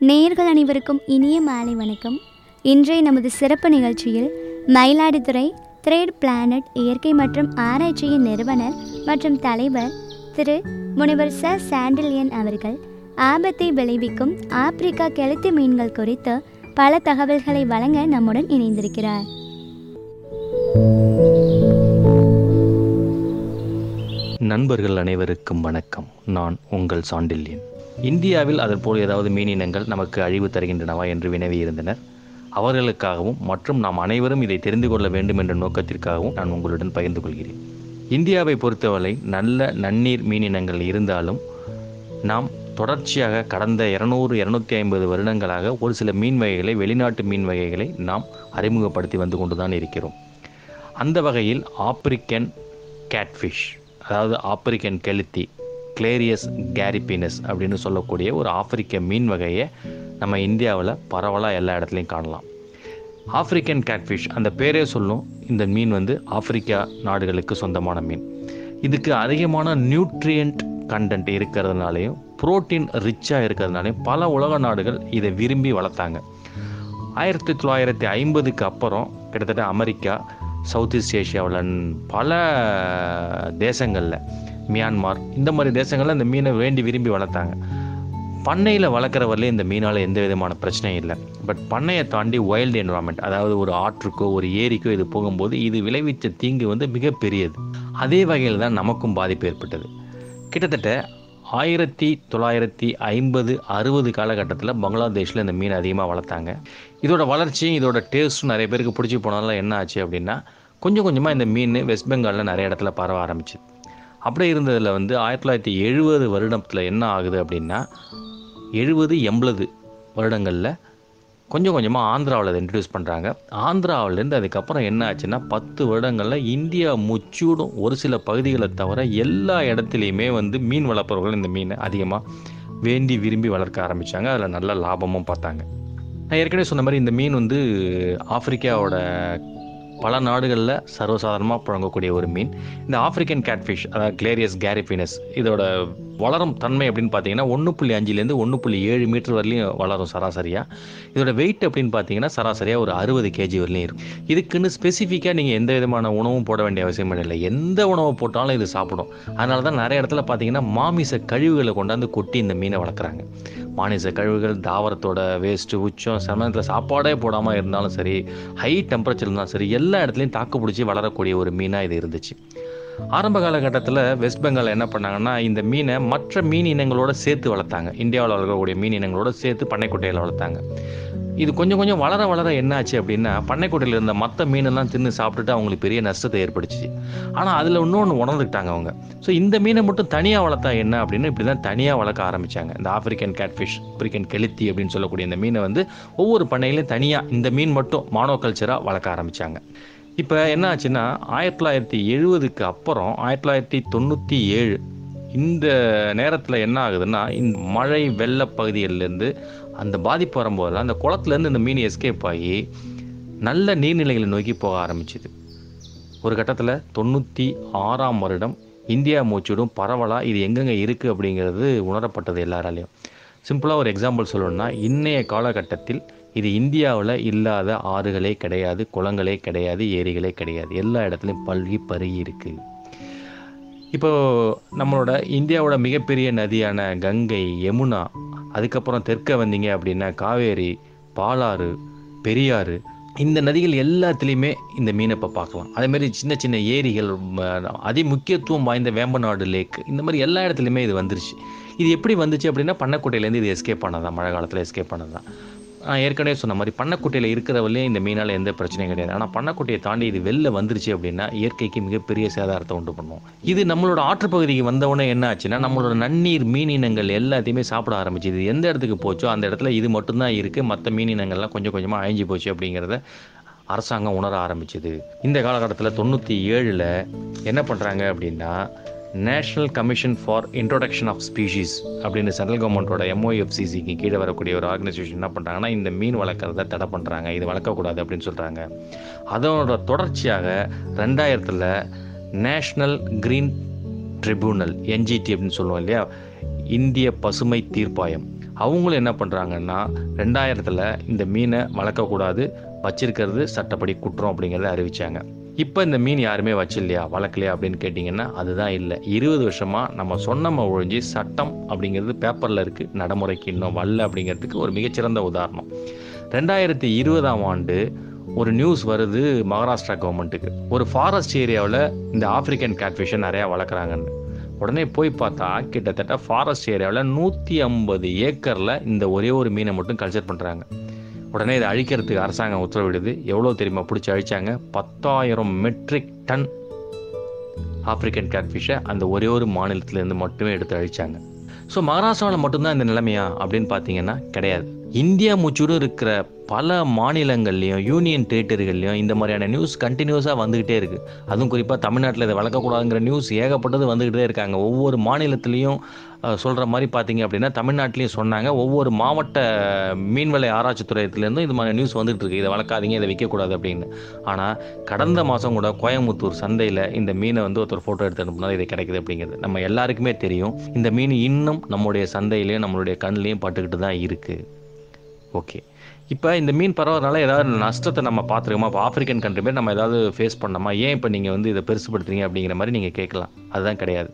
நேயர்கள் அனைவருக்கும் இனிய மாலை வணக்கம் இன்றைய நமது சிறப்பு நிகழ்ச்சியில் மயிலாடுதுறை த்ரேட் பிளானட் இயற்கை மற்றும் ஆராய்ச்சியின் நிறுவனர் மற்றும் தலைவர் திரு முனைவர் ச சாண்டில்யன் அவர்கள் ஆபத்தை விளைவிக்கும் ஆப்பிரிக்கா கெளுத்தி மீன்கள் குறித்து பல தகவல்களை வழங்க நம்முடன் இணைந்திருக்கிறார் நண்பர்கள் அனைவருக்கும் வணக்கம் நான் உங்கள் சாண்டில்யன் இந்தியாவில் அதற்போல் ஏதாவது மீனினங்கள் நமக்கு அழிவு தருகின்றனவா என்று வினவியிருந்தனர் அவர்களுக்காகவும் மற்றும் நாம் அனைவரும் இதை தெரிந்து கொள்ள வேண்டும் என்ற நோக்கத்திற்காகவும் நான் உங்களுடன் பகிர்ந்து கொள்கிறேன் இந்தியாவை பொறுத்தவரை நல்ல நன்னீர் மீனினங்கள் இருந்தாலும் நாம் தொடர்ச்சியாக கடந்த இரநூறு இரநூத்தி ஐம்பது வருடங்களாக ஒரு சில மீன் வகைகளை வெளிநாட்டு மீன் வகைகளை நாம் அறிமுகப்படுத்தி வந்து கொண்டுதான் இருக்கிறோம் அந்த வகையில் ஆப்பிரிக்கன் கேட்ஃபிஷ் அதாவது ஆப்பிரிக்கன் கெளுத்தி கிளேரியஸ் கேரிபினஸ் அப்படின்னு சொல்லக்கூடிய ஒரு ஆப்பிரிக்க மீன் வகையை நம்ம இந்தியாவில் பரவலாக எல்லா இடத்துலையும் காணலாம் ஆப்பிரிக்கன் கேட்ஃபிஷ் அந்த பேரே சொல்லும் இந்த மீன் வந்து ஆப்பிரிக்கா நாடுகளுக்கு சொந்தமான மீன் இதுக்கு அதிகமான நியூட்ரியன்ட் கண்டென்ட் இருக்கிறதுனாலையும் புரோட்டீன் ரிச்சாக இருக்கிறதுனாலையும் பல உலக நாடுகள் இதை விரும்பி வளர்த்தாங்க ஆயிரத்தி தொள்ளாயிரத்தி ஐம்பதுக்கு அப்புறம் கிட்டத்தட்ட அமெரிக்கா சவுத் ஈஸ்ட் ஏஷியாவில் பல தேசங்களில் மியான்மார் இந்த மாதிரி தேசங்களில் இந்த மீனை வேண்டி விரும்பி வளர்த்தாங்க பண்ணையில் வளர்க்குற வரலையும் இந்த மீனால் எந்த விதமான பிரச்சனையும் இல்லை பட் பண்ணையை தாண்டி வைல்டு என்வரான்மெண்ட் அதாவது ஒரு ஆற்றுக்கோ ஒரு ஏரிக்கோ இது போகும்போது இது விளைவித்த தீங்கு வந்து மிகப்பெரியது அதே வகையில் தான் நமக்கும் பாதிப்பு ஏற்பட்டது கிட்டத்தட்ட ஆயிரத்தி தொள்ளாயிரத்தி ஐம்பது அறுபது காலகட்டத்தில் பங்களாதேஷில் இந்த மீன் அதிகமாக வளர்த்தாங்க இதோட வளர்ச்சியும் இதோட டேஸ்ட்டும் நிறைய பேருக்கு பிடிச்சி போனாலும் என்ன ஆச்சு அப்படின்னா கொஞ்சம் கொஞ்சமாக இந்த மீன் வெஸ்ட் பெங்காலில் நிறைய இடத்துல பரவ ஆரம்பிச்சு அப்படியே இருந்ததில் வந்து ஆயிரத்தி தொள்ளாயிரத்தி எழுபது வருடத்தில் என்ன ஆகுது அப்படின்னா எழுபது எண்பது வருடங்களில் கொஞ்சம் கொஞ்சமாக ஆந்திராவில் அதை இன்ட்ரடியூஸ் பண்ணுறாங்க ஆந்திராவிலேருந்து அதுக்கப்புறம் என்ன ஆச்சுன்னா பத்து வருடங்களில் இந்தியா முச்சூடும் ஒரு சில பகுதிகளை தவிர எல்லா இடத்துலையுமே வந்து மீன் வளர்ப்பவர்கள் இந்த மீனை அதிகமாக வேண்டி விரும்பி வளர்க்க ஆரம்பித்தாங்க அதில் நல்ல லாபமும் பார்த்தாங்க நான் ஏற்கனவே சொன்ன மாதிரி இந்த மீன் வந்து ஆப்பிரிக்காவோட பல நாடுகளில் சர்வசாதாரணமாக புழங்கக்கூடிய ஒரு மீன் இந்த ஆப்பிரிக்கன் கேட்ஃபிஷ் அதாவது கிளேரியஸ் கேரிபினஸ் இதோட வளரும் தன்மை அப்படின்னு பார்த்தீங்கன்னா ஒன்று புள்ளி அஞ்சுலேருந்து ஒன்று புள்ளி ஏழு மீட்டர் வரலையும் வளரும் சராசரியாக இதோட வெயிட் அப்படின்னு பார்த்தீங்கன்னா சராசரியாக ஒரு அறுபது கேஜி வரலையும் இருக்கும் இதுக்குன்னு ஸ்பெசிஃபிக்காக நீங்கள் எந்த விதமான உணவும் போட வேண்டிய அவசியம் இல்லை எந்த உணவு போட்டாலும் இது சாப்பிடும் அதனால தான் நிறைய இடத்துல பார்த்தீங்கன்னா மாமிச கழிவுகளை கொண்டாந்து கொட்டி இந்த மீனை வளர்க்குறாங்க மானிச கழிவுகள் தாவரத்தோட வேஸ்ட்டு உச்சம் சமயத்தில் சாப்பாடே போடாமல் இருந்தாலும் சரி ஹை டெம்பரேச்சர் இருந்தாலும் சரி எல்லா இடத்துலையும் தாக்கு பிடிச்சி வளரக்கூடிய ஒரு மீனாக இது இருந்துச்சு ஆரம்ப காலகட்டத்தில் வெஸ்ட் பெங்கால் என்ன பண்ணாங்கன்னா இந்த மீனை மற்ற மீன் இனங்களோட சேர்த்து வளர்த்தாங்க இந்தியாவில் வளர்க்கக்கூடிய மீன் இனங்களோட சேர்த்து பண்ணைக்குட்டையில் வளர்த்தாங்க இது கொஞ்சம் கொஞ்சம் வளர வளர என்னாச்சு அப்படின்னா பண்ணைக்குட்டையில் இருந்த மற்ற மீனெல்லாம் தின்னு சாப்பிட்டுட்டு அவங்களுக்கு பெரிய நஷ்டத்தை ஏற்படுச்சு ஆனால் அதில் இன்னொன்று உணர்ந்துக்கிட்டாங்க அவங்க ஸோ இந்த மீனை மட்டும் தனியாக வளர்த்தா என்ன அப்படின்னு இப்படி தான் தனியாக வளர்க்க ஆரம்பித்தாங்க இந்த ஆப்பிரிக்கன் கேட்ஃபிஷ் ஆப்பிரிக்கன் கெளுத்தி அப்படின்னு சொல்லக்கூடிய இந்த மீனை வந்து ஒவ்வொரு பண்ணையிலையும் தனியாக இந்த மீன் மட்டும் மானோ கல்ச்சராக வளர்க்க ஆரம்பித்தாங்க இப்போ என்ன ஆச்சுன்னா ஆயிரத்தி தொள்ளாயிரத்தி எழுபதுக்கு அப்புறம் ஆயிரத்தி தொள்ளாயிரத்தி தொண்ணூற்றி ஏழு இந்த நேரத்தில் என்ன ஆகுதுன்னா இந்த மழை வெள்ள பகுதிகளிலேருந்து அந்த பாதிப்பு வரும்போதெல்லாம் அந்த குளத்துலேருந்து இந்த மீன் எஸ்கேப் ஆகி நல்ல நீர்நிலைகளை நோக்கி போக ஆரம்பிச்சுது ஒரு கட்டத்தில் தொண்ணூற்றி ஆறாம் வருடம் இந்தியா மூச்சுடும் பரவலாக இது எங்கெங்கே இருக்குது அப்படிங்கிறது உணரப்பட்டது எல்லாராலையும் சிம்பிளாக ஒரு எக்ஸாம்பிள் சொல்லணும்னா இன்றைய காலகட்டத்தில் இது இந்தியாவில் இல்லாத ஆறுகளே கிடையாது குளங்களே கிடையாது ஏரிகளே கிடையாது எல்லா இடத்துலையும் பல்கி பருகி இருக்குது இப்போ நம்மளோட இந்தியாவோட மிகப்பெரிய நதியான கங்கை யமுனா அதுக்கப்புறம் தெற்க வந்தீங்க அப்படின்னா காவேரி பாலாறு பெரியாறு இந்த நதிகள் எல்லாத்துலேயுமே இந்த மீனை இப்போ பார்க்கலாம் அதேமாதிரி சின்ன சின்ன ஏரிகள் அதி முக்கியத்துவம் வாய்ந்த வேம்பநாடு லேக் இந்த மாதிரி எல்லா இடத்துலையுமே இது வந்துருச்சு இது எப்படி வந்துச்சு அப்படின்னா பண்ணக்கோட்டையிலேருந்து இது எஸ்கேப் பண்ணதான் மழை காலத்தில் எஸ்கேப் பண்ணதான் நான் ஏற்கனவே சொன்ன மாதிரி பண்ணக்குட்டையில் இருக்கிறவரையும் இந்த மீனால் எந்த பிரச்சனையும் கிடையாது ஆனால் பண்ணக்குட்டையை தாண்டி இது வெளில வந்துருச்சு அப்படின்னா இயற்கைக்கு மிகப்பெரிய சேதாரத்தை உண்டு பண்ணும் இது நம்மளோட ஆற்றுப்பகுதிக்கு வந்தவுடனே என்ன ஆச்சுன்னா நம்மளோட நன்னீர் மீனினங்கள் எல்லாத்தையுமே சாப்பிட ஆரம்பிச்சு இது எந்த இடத்துக்கு போச்சோ அந்த இடத்துல இது மட்டும்தான் இருக்குது மற்ற மீனினங்கள்லாம் கொஞ்சம் கொஞ்சமாக அழிஞ்சு போச்சு அப்படிங்கிறத அரசாங்கம் உணர ஆரம்பிச்சுது இந்த காலகட்டத்தில் தொண்ணூற்றி ஏழில் என்ன பண்ணுறாங்க அப்படின்னா national commission for introduction of species அப்படின்னு சென்ட்ரல் கவர்மெண்ட்டோட எம்ஓஎஃப்சிசிக்கு கீழே வரக்கூடிய ஒரு ஆர்கனைசேஷன் என்ன பண்ணுறாங்கன்னா இந்த மீன் வளர்க்குறத தடை பண்ணுறாங்க இது வளர்க்கக்கூடாது அப்படின்னு சொல்கிறாங்க அதோட தொடர்ச்சியாக ரெண்டாயிரத்தில் நேஷ்னல் க்ரீன் ட்ரிபியூனல் என்ஜிடி அப்படின்னு சொல்லுவோம் இல்லையா இந்திய பசுமை தீர்ப்பாயம் அவங்களும் என்ன பண்ணுறாங்கன்னா ரெண்டாயிரத்தில் இந்த மீனை வளர்க்கக்கூடாது வச்சிருக்கிறது சட்டப்படி குற்றம் அப்படிங்கிறத அறிவிச்சாங்க இப்போ இந்த மீன் யாருமே வச்சில்லையா வளர்க்கலையா அப்படின்னு கேட்டிங்கன்னா அதுதான் இல்லை இருபது வருஷமாக நம்ம சொன்னம ஒழிஞ்சு சட்டம் அப்படிங்கிறது பேப்பரில் இருக்குது நடைமுறைக்கு இன்னும் வரல அப்படிங்கிறதுக்கு ஒரு மிகச்சிறந்த உதாரணம் ரெண்டாயிரத்தி இருபதாம் ஆண்டு ஒரு நியூஸ் வருது மகாராஷ்டிரா கவர்மெண்ட்டுக்கு ஒரு ஃபாரஸ்ட் ஏரியாவில் இந்த ஆப்பிரிக்கன் கேட்ஃபிஷை நிறையா வளர்க்குறாங்கன்னு உடனே போய் பார்த்தா கிட்டத்தட்ட ஃபாரஸ்ட் ஏரியாவில் நூற்றி ஐம்பது ஏக்கரில் இந்த ஒரே ஒரு மீனை மட்டும் கல்ச்சர் பண்ணுறாங்க உடனே இதை அழிக்கிறதுக்கு அரசாங்கம் உத்தரவிடுது எவ்வளோ தெரியுமா பிடிச்சி அழிச்சாங்க பத்தாயிரம் மெட்ரிக் டன் ஆப்பிரிக்கன் கேட்ஃபிஷை அந்த ஒரே ஒரு மாநிலத்திலேருந்து மட்டுமே எடுத்து அழிச்சாங்க ஸோ மகாராஷ்டிராவில் மட்டும்தான் இந்த நிலைமையா அப்படின்னு பார்த்தீங்கன்னா கிடையாது இந்தியா முச்சுடும் இருக்கிற பல மாநிலங்கள்லையும் யூனியன் டெரிட்டரிகள்லையும் இந்த மாதிரியான நியூஸ் கண்டினியூஸாக வந்துக்கிட்டே இருக்குது அதுவும் குறிப்பாக தமிழ்நாட்டில் இதை வளர்க்கக்கூடாதுங்கிற நியூஸ் ஏகப்பட்டது வந்துக்கிட்டே இருக்காங்க ஒவ்வொரு மாநிலத்திலையும் சொல்கிற மாதிரி பார்த்தீங்க அப்படின்னா தமிழ்நாட்டிலையும் சொன்னாங்க ஒவ்வொரு மாவட்ட மீன்வளை ஆராய்ச்சித்துறையத்துலேருந்தும் இது மாதிரி நியூஸ் வந்துட்டு இருக்கு இதை வளர்க்காதீங்க இதை விற்கக்கூடாது அப்படின்னு ஆனால் கடந்த மாதம் கூட கோயம்புத்தூர் சந்தையில் இந்த மீனை வந்து ஒருத்தர் ஃபோட்டோ எடுத்து அனுப்புனா இது கிடைக்குது அப்படிங்கிறது நம்ம எல்லாருக்குமே தெரியும் இந்த மீன் இன்னும் நம்மளுடைய சந்தையிலையும் நம்மளுடைய கண்ணிலையும் பட்டுக்கிட்டு தான் இருக்குது ஓகே இப்போ இந்த மீன் பரவறதுனால ஏதாவது நஷ்டத்தை நம்ம பார்த்துருக்கோமா இப்போ ஆப்பிரிக்கன் கண்ட்ரி பேர் நம்ம ஏதாவது ஃபேஸ் பண்ணோமா ஏன் இப்போ நீங்கள் வந்து இதை பெருசுப்படுத்துறீங்க அப்படிங்கிற மாதிரி நீங்கள் கேட்கலாம் அதுதான் கிடையாது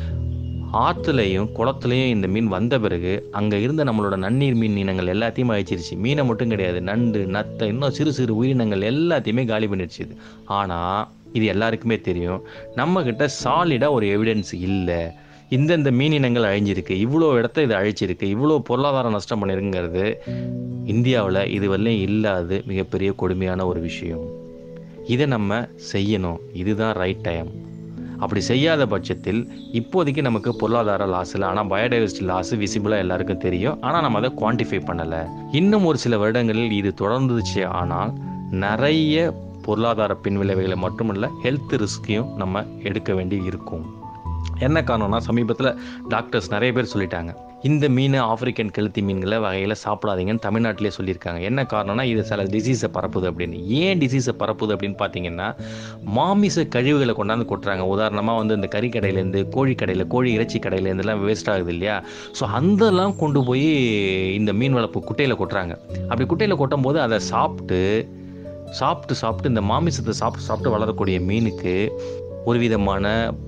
ஆற்றுலையும் குளத்துலையும் இந்த மீன் வந்த பிறகு அங்கே இருந்த நம்மளோட நன்னீர் மீன் இனங்கள் எல்லாத்தையும் அழிச்சிருச்சு மீனை மட்டும் கிடையாது நண்டு நத்தை இன்னும் சிறு சிறு உயிரினங்கள் எல்லாத்தையுமே காலி பண்ணிடுச்சு இது ஆனால் இது எல்லாருக்குமே தெரியும் நம்மக்கிட்ட சாலிடாக ஒரு எவிடன்ஸ் இல்லை இந்தந்த மீனினங்கள் அழிஞ்சிருக்கு இவ்வளோ இடத்த இது அழிச்சிருக்கு இவ்வளோ பொருளாதார நஷ்டம் பண்ணிருங்கிறது இந்தியாவில் இதுவரையும் இல்லாத மிகப்பெரிய கொடுமையான ஒரு விஷயம் இதை நம்ம செய்யணும் இதுதான் ரைட் டைம் அப்படி செய்யாத பட்சத்தில் இப்போதைக்கு நமக்கு பொருளாதார லாஸ் இல்லை ஆனால் பயோடைவர்சிட்டி லாஸ் விசிபிளாக எல்லாருக்கும் தெரியும் ஆனால் நம்ம அதை குவான்டிஃபை பண்ணலை இன்னும் ஒரு சில வருடங்களில் இது தொடர்ந்துச்சு ஆனால் நிறைய பொருளாதார பின்விளைவுகளை மட்டுமல்ல ஹெல்த் ரிஸ்கையும் நம்ம எடுக்க வேண்டி இருக்கும் என்ன காரணம்னா சமீபத்தில் டாக்டர்ஸ் நிறைய பேர் சொல்லிட்டாங்க இந்த மீன் ஆப்பிரிக்கன் கெளுத்தி மீன்களை வகையில் சாப்பிடாதீங்கன்னு தமிழ்நாட்டிலே சொல்லியிருக்காங்க என்ன காரணம்னா இது சில டிசீஸை பரப்புது அப்படின்னு ஏன் டிசீஸை பரப்புது அப்படின்னு பார்த்தீங்கன்னா மாமிச கழிவுகளை கொண்டாந்து கொட்டுறாங்க உதாரணமாக வந்து இந்த கறிக்கடையிலேருந்து கோழி கடையில் கோழி இறைச்சி கடையிலேருந்துலாம் வேஸ்ட் ஆகுது இல்லையா ஸோ அந்தெல்லாம் கொண்டு போய் இந்த மீன் வளர்ப்பு குட்டையில் கொட்டுறாங்க அப்படி குட்டையில் கொட்டும் போது அதை சாப்பிட்டு சாப்பிட்டு சாப்பிட்டு இந்த மாமிசத்தை சாப்பிட்டு சாப்பிட்டு வளரக்கூடிய மீனுக்கு ஒரு விதமான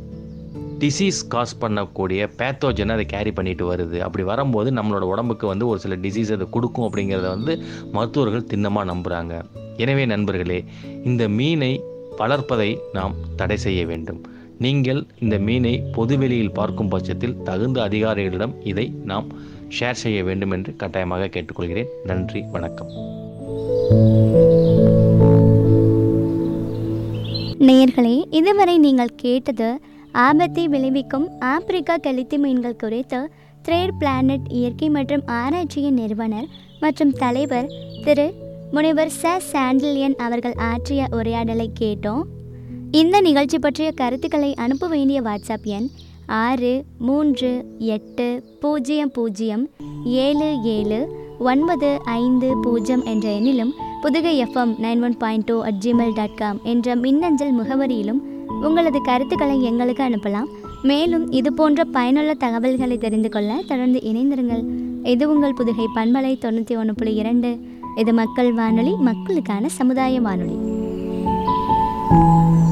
டிசீஸ் காஸ் பண்ணக்கூடிய பேத்தோஜனை அதை கேரி பண்ணிட்டு வருது அப்படி வரும்போது நம்மளோட உடம்புக்கு வந்து ஒரு சில டிசீஸ் அதை கொடுக்கும் அப்படிங்கிறத வந்து மருத்துவர்கள் திண்ணமாக நம்புகிறாங்க எனவே நண்பர்களே இந்த மீனை வளர்ப்பதை நாம் தடை செய்ய வேண்டும் நீங்கள் இந்த மீனை பொதுவெளியில் பார்க்கும் பட்சத்தில் தகுந்த அதிகாரிகளிடம் இதை நாம் ஷேர் செய்ய வேண்டும் என்று கட்டாயமாக கேட்டுக்கொள்கிறேன் நன்றி வணக்கம் நேயர்களே இதுவரை நீங்கள் கேட்டது ஆபத்தை விளைவிக்கும் ஆப்பிரிக்கா கெளுத்தி மீன்கள் குறித்து த்ரேட் பிளானட் இயற்கை மற்றும் ஆராய்ச்சியின் நிறுவனர் மற்றும் தலைவர் திரு முனைவர் ச சாண்டிலியன் அவர்கள் ஆற்றிய உரையாடலை கேட்டோம் இந்த நிகழ்ச்சி பற்றிய கருத்துக்களை அனுப்ப வேண்டிய வாட்ஸ்அப் எண் ஆறு மூன்று எட்டு பூஜ்ஜியம் பூஜ்ஜியம் ஏழு ஏழு ஒன்பது ஐந்து பூஜ்ஜியம் என்ற எண்ணிலும் Pudukai FM nine one point two at Gmail dot com என்ற மின்னஞ்சல் முகவரியிலும் உங்களது கருத்துக்களை எங்களுக்கு அனுப்பலாம் மேலும் இது போன்ற பயனுள்ள தகவல்களை தெரிந்து கொள்ள தொடர்ந்து இணைந்திருங்கள் இது உங்கள் புதுகை பண்பலை தொண்ணூற்றி ஒன்று புள்ளி இரண்டு இது மக்கள் வானொலி மக்களுக்கான சமுதாய வானொலி